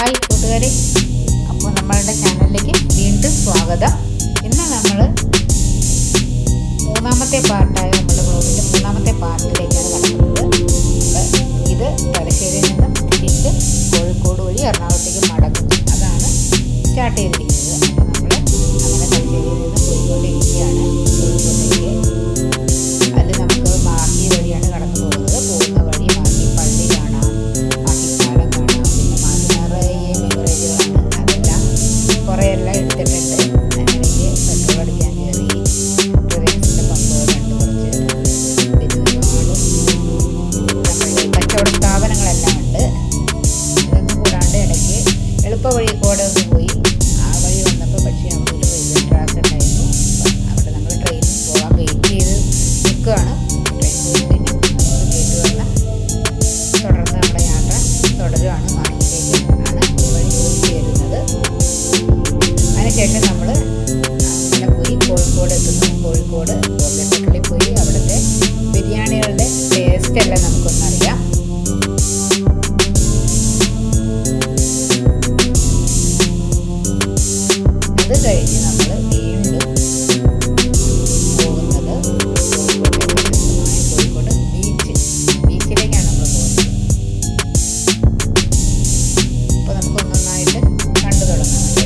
hi കൂട്ടുകാരെ അപ്പോൾ നമ്മളുടെ ചാനലിലേക്ക് വീണ്ടും സ്വാഗതം ഇന്ന് നമ്മൾ മൂന്നാമത്തെ പാർട്ടായ നമ്മുടെ ബ്ലോഗിൻ്റെ മൂന്നാമത്തെ പാർട്ടിലേക്കാണ് കടക്കുന്നത് അപ്പോൾ ഇത് തലശ്ശേരിയിൽ നിന്നും തിരിച്ച് കോഴിക്കോട് വഴി എറണാകുളത്തേക്ക് മടങ്ങും അതാണ് സ്റ്റാർട്ട് ചെയ്തിരിക്കുന്നത് അപ്പോൾ നമ്മൾ അങ്ങനെ തലശ്ശേരിയിൽ നിന്ന് പോയിക്കൊണ്ടിരിക്കുകയാണ് കോഴിക്കോട്ടേക്ക് അതിൽ നമുക്ക് മാഹി വഴിയാണ് കടന്നു പോകുന്നത് പോകുന്ന വഴി മാഹി പള്ളി കാണാം മാഹി പാലം കാണാം പിന്നെ മാഹി നിറയെ ബിവറേജുകളാണ് അതെല്ലാം കുറേ എല്ലാം എടുത്തിട്ടുണ്ട് അതിനിടയ്ക്ക് പെട്രോൾ അടിക്കാൻ കയറി റിലയൻസിൻ്റെ പമ്പ് കണ്ട് കുറച്ച് പിന്നെ ഒരുപാട് നമ്മളുടെ കച്ചവട സ്ഥാപനങ്ങളെല്ലാം ഉണ്ട് ഇതൊന്നും കൂടാണ്ട് ഇടയ്ക്ക് എളുപ്പ വഴി കൂടെ ഒന്ന് പോയി ആ വഴി വന്നപ്പോൾ പക്ഷേ അവിടെ ഒരു റെയിൽവേ ട്രാക്ക് ഉണ്ടായിരുന്നു അപ്പം അവിടെ നമ്മൾ ട്രെയിനിൽ പോകാൻ വെയിറ്റ് ചെയ്ത് നിൽക്കുകയാണ് ട്രെയിൻ പോയി കഴിഞ്ഞ് നമ്മൾ ഗേറ്റ് വന്ന തുടർന്ന് നമ്മുടെ യാത്ര തുടരുകയാണ് മാഹിയിലേക്ക് ആണ് ഈ വഴി പോയി ചേരുന്നത് അതിനുശേഷം നമ്മൾ അങ്ങനെ പോയി കോഴിക്കോട് എത്തുന്നു കോഴിക്കോട് ഗോപി ഹോട്ടലിൽ പോയി അവിടുത്തെ ബിരിയാണികളുടെ ടേസ്റ്റ് എല്ലാം നമുക്കൊന്നറിയാം അത് കഴിഞ്ഞ് നമ്മൾ വീണ്ടും പോകുന്നത് കോഴിക്കോട്ടെ പ്രശസ്തമായ കോഴിക്കോട് ബീച്ച് ബീച്ചിലേക്കാണ് നമ്മൾ പോകുന്നത് അപ്പോൾ നമുക്ക് ഒന്നൊന്നായിട്ട് കണ്ടു തുടങ്ങാം അല്ലേ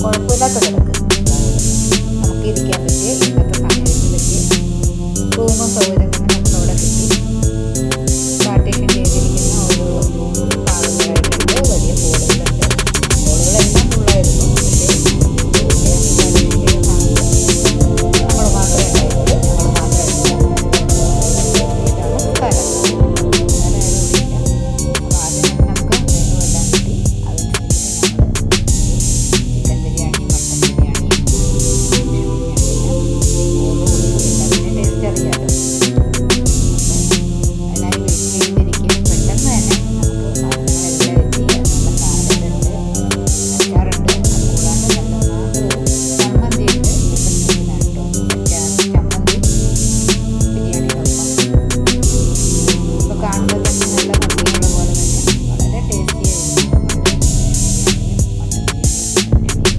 കുഴപ്പമില്ലാത്ത കിടക്ക് നമുക്ക് ഇരിക്കാൻ പറ്റിയ ഇന്നത്തെ സാഹചര്യത്തിൽ പറ്റിയ റൂമും സൗകര്യങ്ങളും നമുക്ക് അവിടെ കിട്ടി പാർട്ടീഷൻ ചെയ്തിരിക്കുന്ന ഓരോ ഭാഗങ്ങളായിട്ടുണ്ട് വലിയ ഹോളുകളുണ്ട് ഹോളുകളെല്ലാം ഫുള്ളായിരുന്നു പക്ഷേ പാർട്ടീഷൻ ചെയ്ത ഭാഗത്ത് നമ്മൾ മാത്രമേ ഉണ്ടായിരുന്നുള്ളൂ ഞങ്ങൾ മാത്രമായിരുന്നു ഇതാണ് സ്ഥലം വേറെ ആരും ഇല്ല അപ്പോൾ ആദ്യം തന്നെ നമുക്ക് മെനു എല്ലാം കിട്ടി അതനുസരിച്ചിട്ട് ഞങ്ങൾ ചിക്കൻ ബിരിയാണി മട്ടൻ ബിരിയാണി ബിരിയാണി ഓരോ എല്ലാത്തിൻ്റെ ടേസ്റ്റ് അറിയാമല്ലോ അതിനായി വെയിറ്റ് ചെയ്തിരിക്കും പെട്ടെന്ന് തന്നെ നമുക്ക് സാധനങ്ങളെല്ലാം എത്തി അതിനുള്ള സാലഡുണ്ട് അച്ചാറുണ്ട് അതുകൂടാണ്ട് നല്ല ചമ്മന്തി ഉണ്ട് ചിക്കൻ കേട്ടോ അച്ചാർ ചമ്മന്തി ബിരിയാണിക്കൊപ്പം ഇപ്പോൾ കാണുമ്പോൾ തന്നെ നല്ല ഭംഗിയുള്ള പോലെ തന്നെ വളരെ ടേസ്റ്റി ആയിരുന്നു മട്ടൻ ബിരിയാണി ചിക്കൻ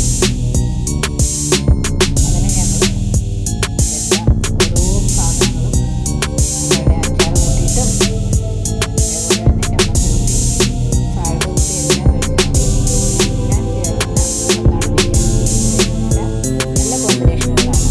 ബിരിയാണി എല്ലാം തന്നെ അങ്ങനെ ഞങ്ങൾ എല്ലാം ഓരോ സാധനങ്ങളും അവിടെ അച്ചാർ കൂട്ടിയിട്ടും അതേപോലെ തന്നെ ചമ്മന്തി കൂട്ടി സാലഡ് കൂട്ടി എല്ലാം കഴിച്ചിട്ട് എല്ലാം ചേർന്ന ഒന്നാണ് ബിരിയാണി എല്ലാം നല്ല കോമ്പിനേഷനുകളാണ്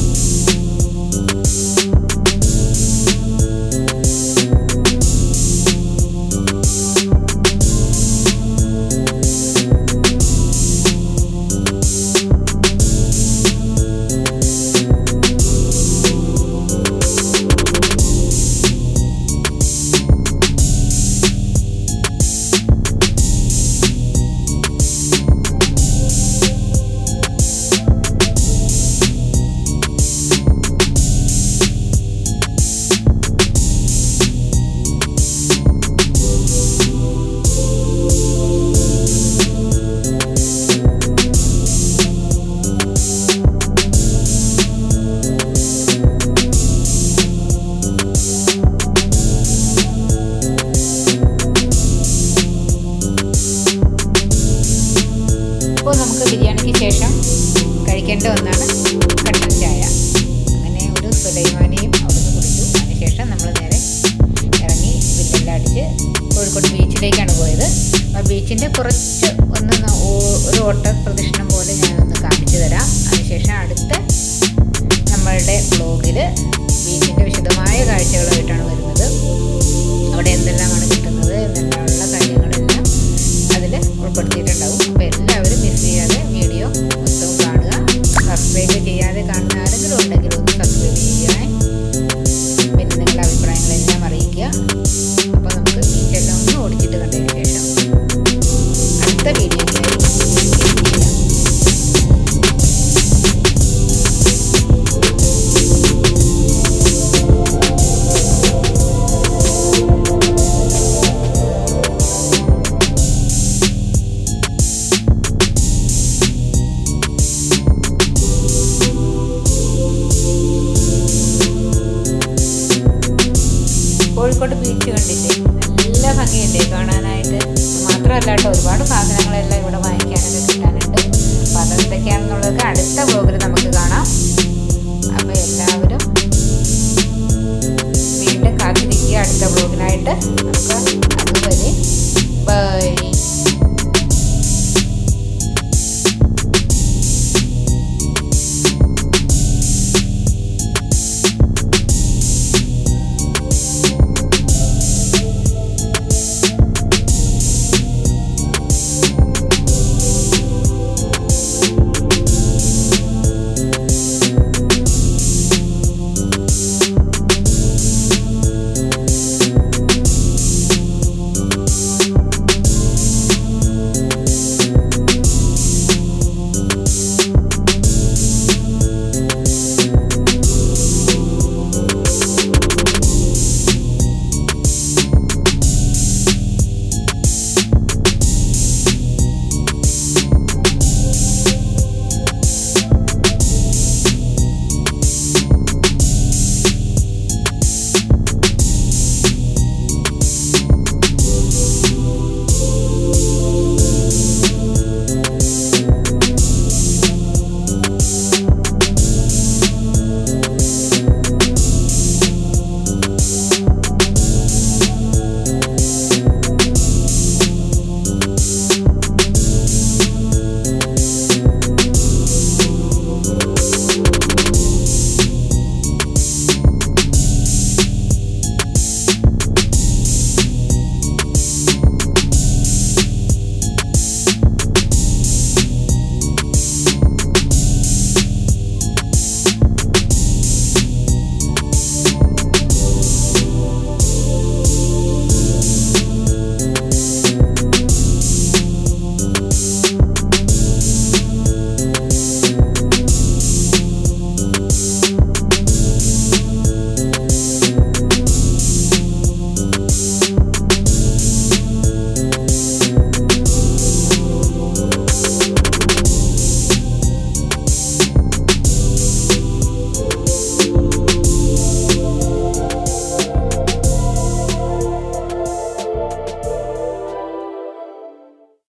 ഇപ്പോൾ നമുക്ക് ബിരിയാണിക്ക് ശേഷം കഴിക്കേണ്ട ഒന്നാണ് കട്ടൻ ചായ അങ്ങനെ ഒരു സുലൈമാനിയും അവിടുന്ന് കുടിച്ചു അതിനുശേഷം നമ്മൾ നേരെ ഇറങ്ങി ബില്ലെല്ലാം അടിച്ച് കോഴിക്കോട് ബീച്ചിലേക്കാണ് പോയത് ആ ബീച്ചിൻ്റെ കുറച്ച് ഒന്ന് ന- ഓ- ഒരു ഓട്ട പ്രദക്ഷിണം പോലെ ഞാനൊന്ന് കാണിച്ചു തരാം അതിനുശേഷം അടുത്ത നമ്മളുടെ ബ്ലോഗിൽ ബീച്ചിൻ്റെ വിശദമായ കാഴ്ചകളായിട്ടാണ് വരുന്നത് അവിടെ എന്തെല്ലാമാണ് കിട്ടുന്നത് എന്തെല്ലാമുള്ള കാര്യങ്ങളെല്ലാം അതിൽ ഉൾപ്പെടുത്തിയിട്ടുണ്ടാവും അപ്പോൾ എല്ലാവരും മിസ് ചെയ്യാതെ വീഡിയോ മൊത്തവും കാണുക സബ്സ്ക്രൈബ് ചെയ്യാതെ കാണുന്ന ആരെങ്കിലും ഉണ്ടെങ്കിൽ ഒന്ന് സബ്സ്ക്രൈബ് ചെയ്യുക പിന്നെ നിങ്ങളുടെ അഭിപ്രായങ്ങളെല്ലാം അറിയിക്കുക അപ്പോൾ നമുക്ക് ബീച്ചെല്ലാം ഒന്ന് ഓടിച്ചിട്ട് കണ്ടതിന് ശേഷം അടുത്ത വീഡിയോയിലായി ചെയ്യാം കോഴിക്കോട് ബീച്ച് കണ്ടില്ലേ നല്ല ഭംഗിയല്ലേ കാണാനായിട്ട് മാത്രമല്ല കേട്ടോ ഒരുപാട് സാധനങ്ങളെല്ലാം ഇവിടെ വാങ്ങിക്കാനൊക്കെ കിട്ടാനുണ്ട് അപ്പോൾ അതെന്തൊക്കെയാണെന്നുള്ളതൊക്കെ അടുത്ത വ്ലോഗിൽ നമുക്ക് കാണാം അപ്പോൾ എല്ലാവരും വീണ്ടും കാത്തിരിക്കുക അടുത്ത വ്ലോഗിനായിട്ട് നമുക്ക് അതുവരെ ബൈ